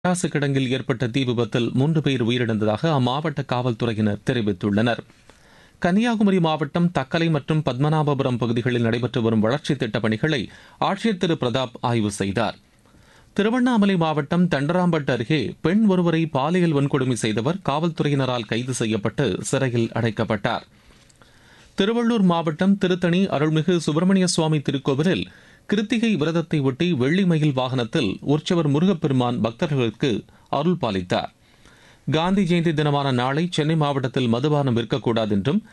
பட்டாசு கிடங்கில் ஏற்பட்ட தீ விபத்தில் மூன்று பேர் உயிரிழந்ததாக அம்மாவட்ட காவல்துறையினர் தெரிவித்துள்ளனர் கன்னியாகுமரி மாவட்டம் தக்கலை மற்றும் பத்மநாபபுரம் பகுதிகளில் நடைபெற்று வரும் வளர்ச்சித் திட்டப் பணிகளை ஆட்சியர் திரு பிரதாப் ஆய்வு செய்தார் திருவண்ணாமலை மாவட்டம் தண்டராம்பட்டு அருகே பெண் ஒருவரை பாலியல் வன்கொடுமை செய்தவர் காவல்துறையினரால் கைது செய்யப்பட்டு சிறையில் அடைக்கப்பட்டார் திருவள்ளூர் மாவட்டம் திருத்தணி அருள்மிகு சுப்பிரமணிய சுவாமி திருக்கோவிலில் கிருத்திகை விரதத்தை ஒட்டி வெள்ளி மயில் வாகனத்தில் உற்சவர் முருகப்பெருமான் பக்தர்களுக்கு அருள் பாலித்தார் காந்தி ஜெயந்தி தினமான நாளை சென்னை மாவட்டத்தில் மதுபானம் விற்கக்கூடாது என்றும்